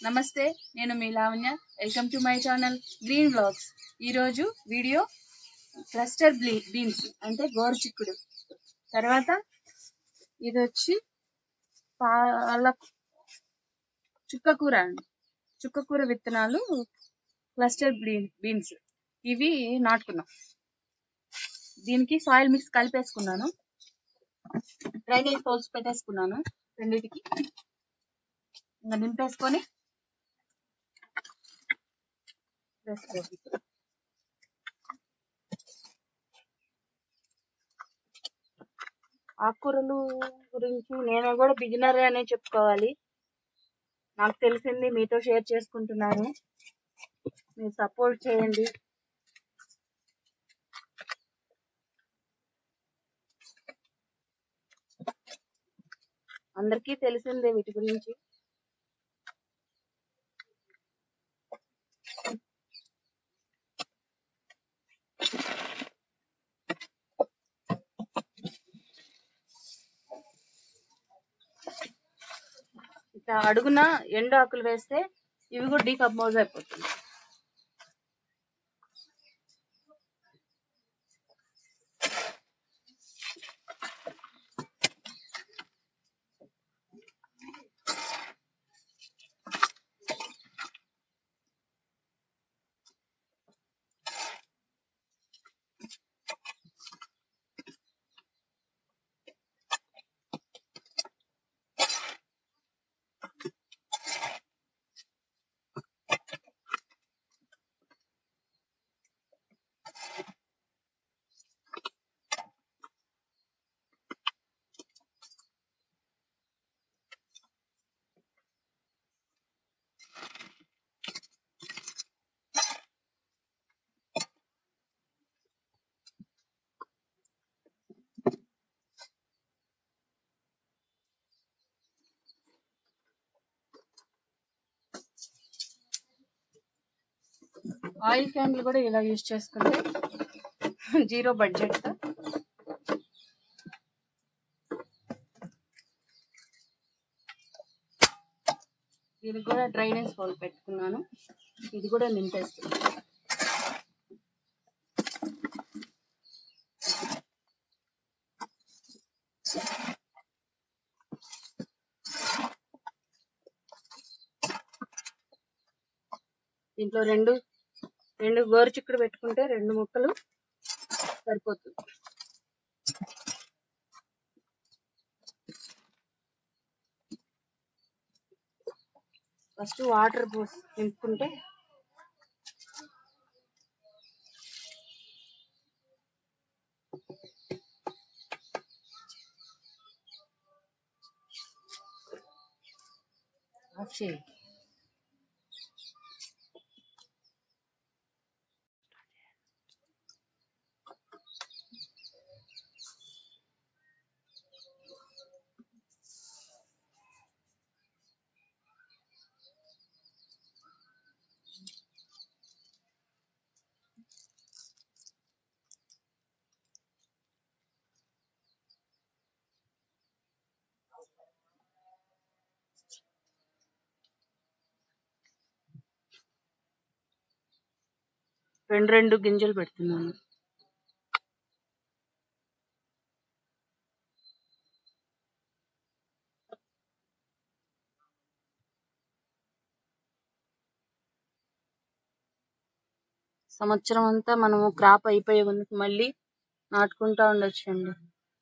నమస్తే నేను మీ Lavanya welcome to my channel green blogs ఈరోజు వీడియో క్లస్టర్ బ్లీ బీన్స్ అంటే గోరుచిక్కుడు తర్వాత ఇది వచ్చి పాల చుక్కకూర అండి చుక్కకూర విత్తనాలు క్లస్టర్ బీన్స్ ఇవి నాటుకున్నాం దీనికి సాయిల్ మిక్స్ కలిపేసుకున్నాను డ్రైనేజ్ హోల్స్ పెట్టేసుకున్నాను రెండింటికి ఇంకా నింపేసుకొని వేసుకోవాలి ఆకుకూరలు గురించి నేను కూడా బిగినర్ అనే చెప్పుకోవాలి నాకు తెలిసింది మీతో షేర్ చేసుకుంటున్నాను మీరు సపోర్ట్ చేయండి అందరికీ తెలిసిందే వీటి గురించి ఇట్లా అడుగున ఎండు ఆకులు వేస్తే ఇవి కూడా డీకంపోజ్ అయిపోతుంది ఆయిల్ క్యాన్లు కూడా ఇలా యూజ్ చేసుకుంటే జీరో బడ్జెట్ దీనికి కూడా డ్రైనేజ్ హోల్ పెట్టుకున్నాను ఇది కూడా నింపేస్తున్నాను దీంట్లో రెండు రెండు గోరుచిక్కుడు పెట్టుకుంటే రెండు ముక్కలు సరిపోతుంది ఫస్ట్ వాటర్ పోసి నింపుకుంటే అక్షయ్ రెండు రెండు గింజలు పెడుతున్నాను సంవత్సరం అంతా మనము క్రాప్ అయిపోయే ముందుకు మళ్ళీ నాటుకుంటా ఉండొచ్చండి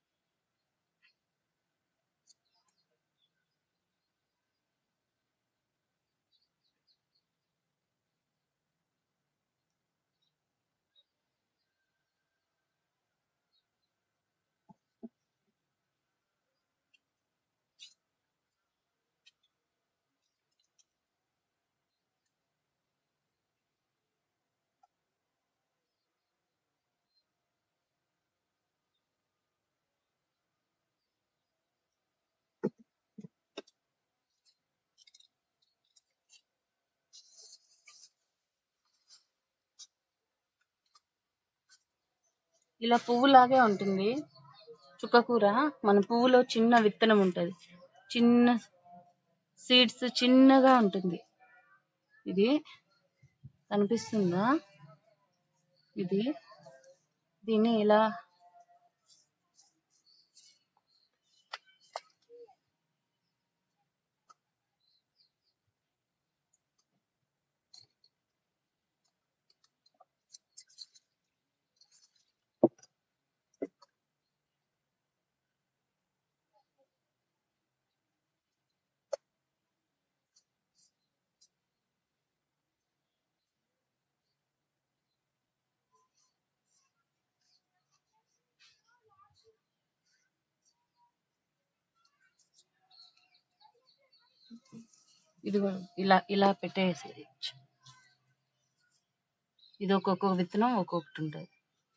ఇలా పువ్వులాగే ఉంటుంది చుక్కకూర మన పువ్వులో చిన్న విత్తనం ఉంటది చిన్న సీడ్స్ చిన్నగా ఉంటుంది ఇది కనిపిస్తుందా ఇది దీన్ని ఇలా ఇదిగో ఇలా ఇలా పెట్టేసేది ఇది ఒక్కొక్క విత్తనం ఒక్కొక్కటి ఉంటుంది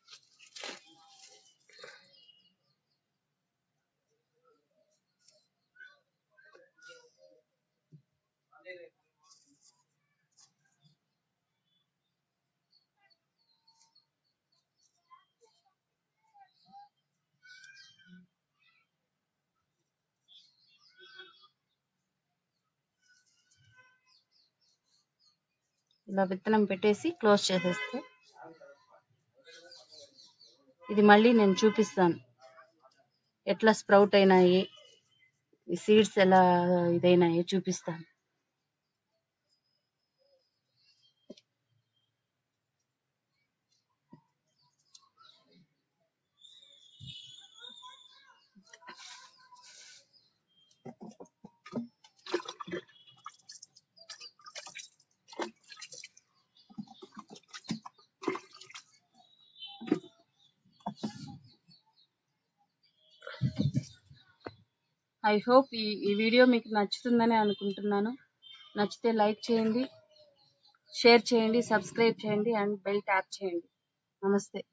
ఇలా విత్తనం పెట్టేసి క్లోజ్ చేసేస్తే ఇది మళ్ళీ నేను చూపిస్తాను ఎట్లా స్ప్రౌట్ అయినాయి ఈ సీడ్స్ ఎలా ఇదైనాయి చూపిస్తాను ఐ హోప్ ఈ ఈ వీడియో మీకు నచ్చుతుందని అనుకుంటున్నాను నచ్చితే లైక్ చేయండి షేర్ చేయండి సబ్స్క్రైబ్ చేయండి అండ్ బెల్ ట్యాప్ చేయండి నమస్తే